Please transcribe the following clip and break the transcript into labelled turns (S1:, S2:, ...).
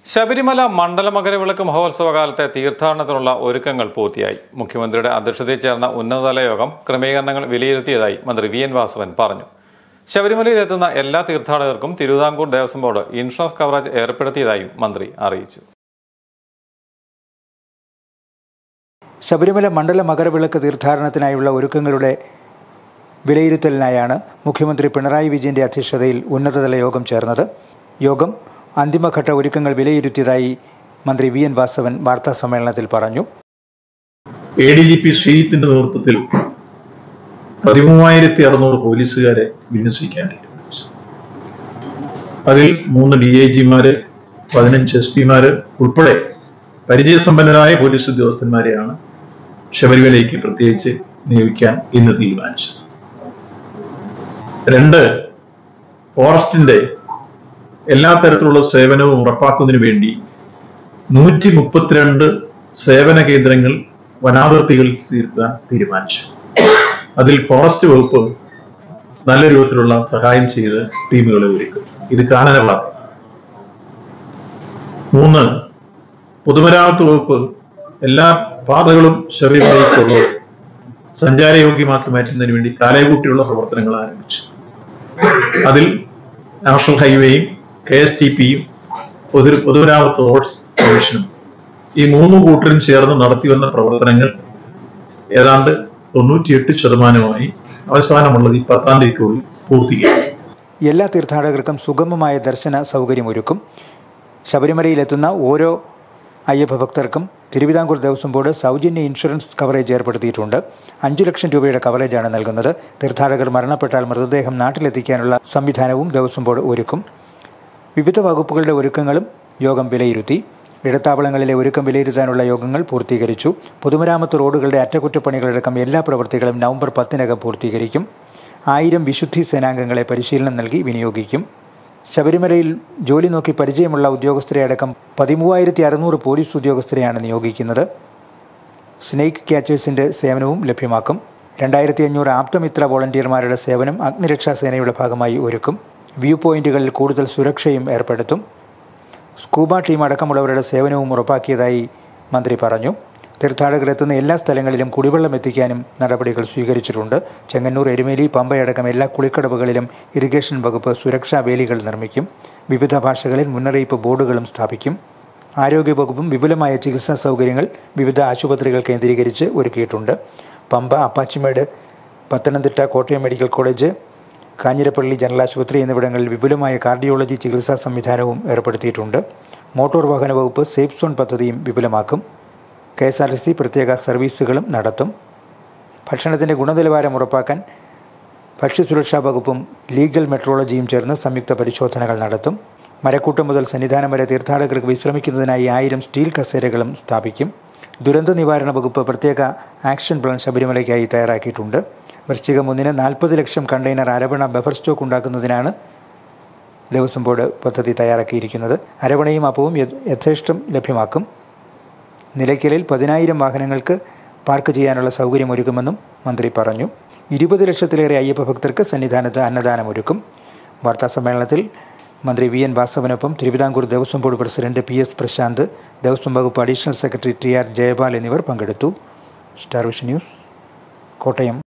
S1: ശബരിമല മണ്ഡല മകരവിളക്ക് മഹോത്സവ കാലത്തെ തീർത്ഥാടനത്തിനുള്ള ഒരുക്കങ്ങൾ പൂർത്തിയായി മുഖ്യമന്ത്രിയുടെ അധ്യക്ഷതയിൽ ചേർന്ന ഉന്നതതല യോഗം ക്രമീകരണങ്ങൾ വിലയിരുത്തിയതായി മന്ത്രി വി എൻ വാസവൻ പറഞ്ഞു ശബരിമലയിലെത്തുന്ന എല്ലാ തീർത്ഥാടകർക്കും Thiruvithamkoor Devaswom board insurance coverage ഏർപ്പെടുത്തിയതായും മന്ത്രി അറിയിച്ചു
S2: ശബരിമല മണ്ഡല മകരവിളക്ക് തീർത്ഥാടനത്തിനായുള്ള ഒരുക്കങ്ങളുടെ വിലയിരുത്തലിനായാണ് മുഖ്യമന്ത്രി പിണറായി വിജയന്റെ അധ്യക്ഷതയിൽ ഉന്നതതല യോഗം ചേർന്നത് യോഗം അന്തിമഘട്ട ഒരുക്കങ്ങൾ വിലയിരുത്തിയതായി മന്ത്രി വി എൻ വാസവൻ വാർത്താ സമ്മേളനത്തിൽ പറഞ്ഞു
S3: എ ഡി ജി പി ശ്രീജിത്തിന്റെ നേതൃത്വത്തിൽ പതിമൂവായിരത്തി അറുന്നൂറ് പോലീസുകാരെ വിന്യസിക്കാൻ തീരുമാനിച്ചു അതിൽ മൂന്ന് ഡി ഐ ജിമാര് പതിനഞ്ച് എസ് പിമാര് ഉൾപ്പെടെ പരിചയസമ്പന്നരായ പോലീസ് ഉദ്യോഗസ്ഥന്മാരെയാണ് ശബരിമലയ്ക്ക് പ്രത്യേകിച്ച് നിയോഗിക്കാൻ ഇന്ന് തീരുമാനിച്ചത് രണ്ട് ഫോറസ്റ്റിന്റെ എല്ലാ തരത്തിലുള്ള സേവനവും ഉറപ്പാക്കുന്നതിന് വേണ്ടി നൂറ്റി മുപ്പത്തിരണ്ട് സേവന കേന്ദ്രങ്ങൾ വനാതിർത്തികളിൽ തീർക്കാൻ തീരുമാനിച്ചു അതിൽ ഫോറസ്റ്റ് വകുപ്പ് നല്ല രൂപത്തിലുള്ള സഹായം ചെയ്ത് ടീമുകളെ ഒരുക്കും ഇത് കാനനപാത മൂന്ന് പൊതുമരാമത്ത് വകുപ്പ് എല്ലാ പാതകളും ശബരിമലയ്ക്കുള്ളത് സഞ്ചാരയോഗ്യമാക്കി മാറ്റുന്നതിന് വേണ്ടി കാലയകൂട്ടിയുള്ള പ്രവർത്തനങ്ങൾ ആരംഭിച്ചു അതിൽ നാഷണൽ ഹൈവേയും കെ എസ് ടി പിയും പൊതു പൊതുമരാമത്ത് റോഡ്സ് കമ്മീഷനും ഈ മൂന്ന് കൂട്ടരും ചേർന്ന് നടത്തിവന്ന പ്രവർത്തനങ്ങൾ ഏതാണ്ട് തൊണ്ണൂറ്റിയെട്ട് ശതമാനമായി അവസാനമുള്ളത് ഈ പത്താം തീയതിക്കുള്ളിൽ പൂർത്തീകരിക്കും
S2: എല്ലാ തീർത്ഥാടകർക്കും സുഗമമായ ദർശന സൗകര്യമൊരുക്കും ശബരിമലയിലെത്തുന്ന ഓരോ അയ്യപ്പ ഭക്തർക്കും തിരുവിതാംകൂർ ദേവസ്വം ബോർഡ് സൗജന്യ ഇൻഷുറൻസ് കവറേജ് ഏർപ്പെടുത്തിയിട്ടുണ്ട് അഞ്ചു ലക്ഷം രൂപയുടെ കവറേജാണ് നൽകുന്നത് തീർത്ഥാടകർ മരണപ്പെട്ടാൽ മൃതദേഹം നാട്ടിലെത്തിക്കാനുള്ള സംവിധാനവും ദേവസ്വം ബോർഡ് ഒരുക്കും വിവിധ വകുപ്പുകളുടെ ഒരുക്കങ്ങളും യോഗം വിലയിരുത്തി ഇടത്താവളങ്ങളിലെ ഒരുക്കം വിലയിരുത്താനുള്ള യോഗങ്ങൾ പൂർത്തീകരിച്ചു പൊതുമരാമത്ത് റോഡുകളുടെ അറ്റകുറ്റപ്പണികളടക്കം എല്ലാ പ്രവൃത്തികളും നവംബർ പത്തിനകം പൂർത്തീകരിക്കും ആയിരം വിശുദ്ധി സേനാംഗങ്ങളെ പരിശീലനം നൽകി വിനിയോഗിക്കും ശബരിമലയിൽ ജോലി നോക്കി പരിചയമുള്ള ഉദ്യോഗസ്ഥരെ അടക്കം പതിമൂവായിരത്തി അറുന്നൂറ് പോലീസ് ഉദ്യോഗസ്ഥരെയാണ് നിയോഗിക്കുന്നത് സ്നേക്ക് ക്യാച്ചേഴ്സിന്റെ സേവനവും ലഭ്യമാക്കും രണ്ടായിരത്തി അഞ്ഞൂറ് ആപ്തമിത്ര വോളണ്ടിയർമാരുടെ സേവനം അഗ്നിരക്ഷാ സേനയുടെ ഭാഗമായി ഒരുക്കും വ്യൂ പോയിന്റുകളിൽ കൂടുതൽ സുരക്ഷയും ഏർപ്പെടുത്തും സ്കൂബ ടീം അടക്കമുള്ളവരുടെ സേവനവും ഉറപ്പാക്കിയതായി മന്ത്രി പറഞ്ഞു തീർത്ഥാടകർ എത്തുന്ന എല്ലാ സ്ഥലങ്ങളിലും കുടിവെള്ളം എത്തിക്കാനും നടപടികൾ സ്വീകരിച്ചിട്ടുണ്ട് ചെങ്ങന്നൂർ എരുമേലി പമ്പയടക്കം എല്ലാ കുളിക്കടവുകളിലും ഇറിഗേഷൻ വകുപ്പ് സുരക്ഷാ വേലികൾ നിർമ്മിക്കും വിവിധ ഭാഷകളിൽ മുന്നറിയിപ്പ് ബോർഡുകളും സ്ഥാപിക്കും ആരോഗ്യവകുപ്പും വിപുലമായ ചികിത്സാ സൗകര്യങ്ങൾ വിവിധ ആശുപത്രികൾ കേന്ദ്രീകരിച്ച് ഒരുക്കിയിട്ടുണ്ട് Pampa Appachimedu Pathanamthitta Kottayam medical college Kanjirappally general ആശുപത്രി എന്നിവിടങ്ങളിൽ വിപുലമായ കാർഡിയോളജി ചികിത്സാ സംവിധാനവും ഏർപ്പെടുത്തിയിട്ടുണ്ട് മോട്ടോർ വാഹന വകുപ്പ് സേഫ് സോൺ പദ്ധതിയും വിപുലമാക്കും K S R T C പ്രത്യേക സർവീസുകളും നടത്തും ഭക്ഷണത്തിൻ്റെ ഗുണനിലവാരം ഉറപ്പാക്കാൻ ഭക്ഷ്യസുരക്ഷാ വകുപ്പും ലീഗൽ മെട്രോളജിയും ചേർന്ന് സംയുക്ത പരിശോധനകൾ നടത്തും മരക്കൂട്ടം മുതൽ സന്നിധാനം വരെ തീർത്ഥാടകർക്ക് വിശ്രമിക്കുന്നതിനായി ആയിരം സ്റ്റീൽ കസേരകളും സ്ഥാപിക്കും ദുരന്ത നിവാരണ വകുപ്പ് പ്രത്യേക ആക്ഷൻ പ്ലാൻ ശബരിമലയ്ക്കായി തയ്യാറാക്കിയിട്ടുണ്ട് വൃശ്ചികം ഒന്നിന് നാൽപ്പത് ലക്ഷം കണ്ടെയ്നർ അരവണ ബഫർ സ്റ്റോക്ക് ഉണ്ടാക്കുന്നതിനാണ് ദേവസ്വം ബോർഡ് പദ്ധതി തയ്യാറാക്കിയിരിക്കുന്നത് അരവണയും അപ്പവും യഥ- യഥേഷ്ടം ലഭ്യമാക്കും നിലയ്ക്കലിൽ പതിനായിരം വാഹനങ്ങൾക്ക് പാർക്ക് ചെയ്യാനുള്ള സൗകര്യമൊരുക്കുമെന്നും മന്ത്രി പറഞ്ഞു ഇരുപത് ലക്ഷത്തിലേറെ അയ്യപ്പ ഭക്തർക്ക് സന്നിധാനത്ത് അന്നദാനമൊരുക്കും വാർത്താസമ്മേളനത്തിൽ മന്ത്രി വി എൻ വാസവനൊപ്പം Thiruvithamkoor Devaswom board president P S Prashanth Devaswom വകുപ്പ് additional secretary T R Jayapal എന്നിവർ പങ്കെടുത്തു സ്റ്റാർ വിഷൻ ന്യൂസ് കോട്ടയം